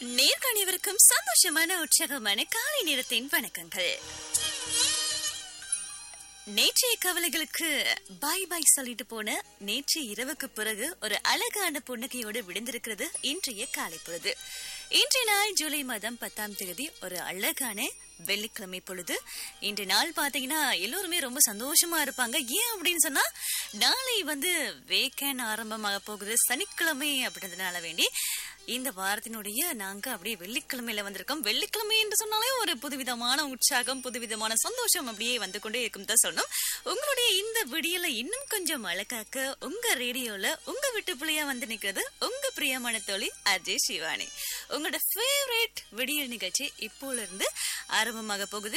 நேர்காணியவருக்கும் சந்தோஷமான உற்சாகமான காலை நேரத்தின் வணக்கங்கள் நேற்றைய கவலைகளுக்கு பாய் பாய் சொல்லிட்டு போன நேற்று இரவுக்கு பிறகு ஒரு அழகான புன்னகையோடு விழுந்திருக்கிறது இன்றைய காலை பொழுது இன்றைய நாள் ஜூலை மாதம் பத்தாம் தேதி ஒரு அழகான வெள்ளிக்கிழமை பொழுது இன்றைய நாள் பாத்தீங்கன்னா எல்லோருமே ரொம்ப சந்தோஷமா இருப்பாங்க ஏன் அப்படின்னு சொன்னா நாளை வந்து வேக்கன் ஆரம்பமாக போகுது சனிக்கிழமை அப்படின்றதுனால வேண்டி இந்த வாரத்தினுடைய நாங்க அப்படியே வெள்ளிக்கிழமையில வந்திருக்கோம் வெள்ளிக்கிழமை என்று சொன்னாலே ஒரு புதுவிதமான உற்சாகம் புதுவிதமான சந்தோஷம் அப்படியே வந்து கொண்டே இருக்கும் தான் சொல்லணும் உங்களுடைய இந்த விடியல இன்னும் கொஞ்சம் அழகாக்க உங்க ரேடியோல உங்க வீட்டு பிள்ளையா வந்து நிக்கிறது உங்க பிரியமான தோழி அஜய் சிவானி உங்களோட ஃபேவரட் விடியல் நிகழ்ச்சி இப்போல இருந்து ஆரம்பமாக போகுது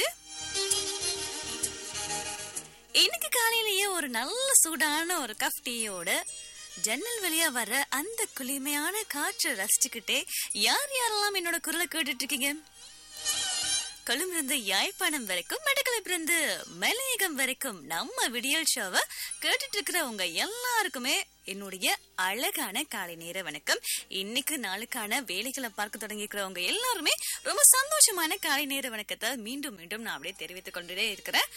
இன்னைக்கு காலையிலேயே ஒரு நல்ல சூடான ஒரு கப் டீயோட ஜன்னல் வழியா வர அந்த குளிமையான காற்றை ரசிச்சுக்கிட்டே யார் யாரெல்லாம் என்னோட குரலை கேட்டுட்டு இருக்கீங்க கொழும்பிலிருந்து யாழ்ப்பாணம் வரைக்கும் மெடக்கலைப்பிலிருந்து மலையகம் வரைக்கும் நம்ம விடியல் ஷோவை கேட்டுட்டு இருக்கிற உங்க எல்லாருக்குமே என்னுடைய அழகான காலை நேர வணக்கம் இன்னைக்கு நாளுக்கான வேலைகளை பார்க்க தொடங்கிக்கிறவங்க எல்லாருமே ரொம்ப சந்தோஷமான காலை நேர வணக்கத்தை மீண்டும் மீண்டும் நான் அப்படியே தெரிவித்துக் கொண்டே இருக்கிறேன்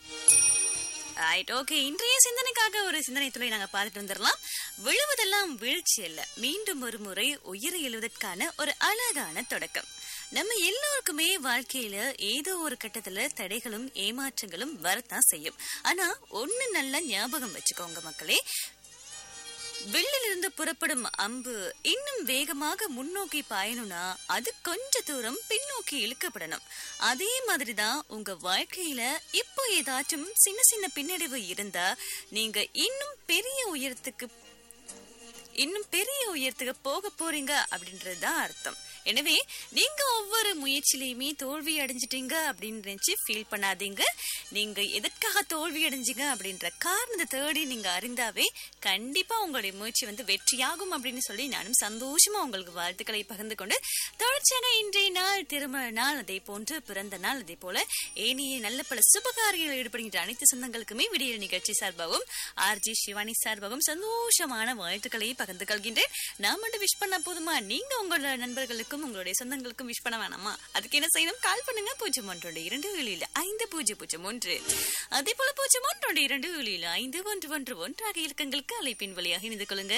ரைட் ஓகே இன்றைய சிந்தனைக்காக ஒரு சிந்தனை துளை நாங்க பார்த்துட்டு வந்துடலாம் விழுவதெல்லாம் வீழ்ச்சி அல்ல மீண்டும் ஒரு முறை உயிரை எழுவதற்கான ஒரு அழகான தொடக்கம் நம்ம எல்லோருக்குமே வாழ்க்கையில ஏதோ ஒரு கட்டத்துல தடைகளும் ஏமாற்றங்களும் வரத்தான் செய்யும் ஆனா ஒண்ணு நல்ல ஞாபகம் வச்சுக்கோங்க மக்களே வில்லிலிருந்து புறப்படும் அம்பு இன்னும் வேகமாக முன்னோக்கி பாயணும்னா அது கொஞ்ச தூரம் பின்னோக்கி இழுக்கப்படணும் அதே மாதிரிதான் உங்க வாழ்க்கையில இப்போ ஏதாச்சும் சின்ன சின்ன பின்னடைவு இருந்தா நீங்க இன்னும் பெரிய உயரத்துக்கு இன்னும் பெரிய உயரத்துக்கு போக போறீங்க அப்படின்றதுதான் அர்த்தம் எனவே நீங்க ஒவ்வொரு முயற்சியிலையுமே தோல்வி அடைஞ்சிட்டீங்க அப்படின்னு நினைச்சு ஃபீல் பண்ணாதீங்க நீங்க எதற்காக தோல்வி அடைஞ்சீங்க அப்படின்ற காரணத்தை தேடி நீங்க அறிந்தாவே கண்டிப்பா உங்களுடைய முயற்சி வந்து வெற்றியாகும் அப்படின்னு சொல்லி நானும் சந்தோஷமா உங்களுக்கு வாழ்த்துக்களை பகிர்ந்து கொண்டு தொடர்ச்சியான இன்றைய நாள் திருமண நாள் அதே போன்று பிறந்த நாள் அதே போல ஏனைய நல்ல பல சுபகாரியங்களில் ஈடுபடுகின்ற அனைத்து சொந்தங்களுக்குமே விடியல் நிகழ்ச்சி சார்பாகவும் ஆர்ஜி சிவானி சார்பாகவும் சந்தோஷமான வாழ்த்துக்களை பகிர்ந்து கொள்கின்றேன் நான் மட்டும் விஷ் பண்ண போதுமா நீங்க உங்களோட நண்பர்களுக்கும் உங்களுடைய சொந்தங்களுக்கும் விஷ் பண்ண வேணாமா அதுக்கு என்ன செய்யணும் கால் பண்ணுங்க பூஜ்ஜியம் ஒன்றோட இரண்டு ஏழில் ஐந்து பூஜ்ஜியம் பூஜ்ஜியம் ஒன்று அதே போல பூஜ்ஜியம் ஒன்றோட இரண்டு ஏழில் ஐந்து ஒன்று ஒன்று ஒன்றாக இலக்கங்களுக்கு அழைப்பின் வழியாக இணைந்து கொள்ளுங்க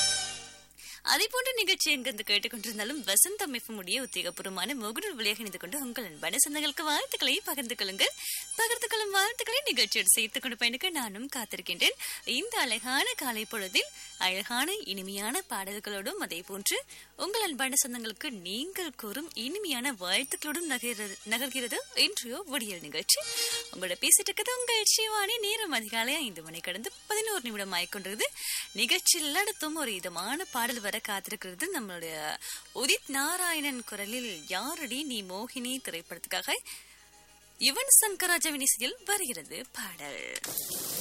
அதே போன்ற நிகழ்ச்சி எங்கிருந்து கேட்டுக்கொண்டிருந்தாலும் வசந்த அமைப்புடைய உத்தியோகபூர்வமான முகநூல் வழியாக இணைந்து கொண்டு உங்கள் அன்பான சொந்தங்களுக்கு வாழ்த்துக்களை பகிர்ந்து கொள்ளுங்கள் பகிர்ந்து கொள்ளும் வாழ்த்துக்களை நிகழ்ச்சியோடு சேர்த்துக் கொண்டு பயணிக்க நானும் காத்திருக்கின்றேன் இந்த அழகான காலை பொழுதில் அழகான இனிமையான பாடல்களோடும் அதே போன்று உங்கள் அன்பான சொந்தங்களுக்கு நீங்கள் கூறும் இனிமையான வாழ்த்துக்களோடும் நகர்கிறது நகர்கிறது இன்றையோ விடியல் நிகழ்ச்சி உங்களோட பேசிட்டு இருக்கிறது உங்கள் சிவானி நேரம் அதிகாலை ஐந்து மணி கடந்து பதினோரு நிமிடம் ஆயிக்கொண்டிருது நிகழ்ச்சியில் அடுத்தும் ஒரு இதமான பாடல் வர காத்திருக்கிறது நம்மளுடைய உதித் நாராயணன் குரலில் யாரடி நீ மோகினி திரைப்படத்துக்காக யுவன் சங்கர் ராஜவின் இசையில் வருகிறது பாடல்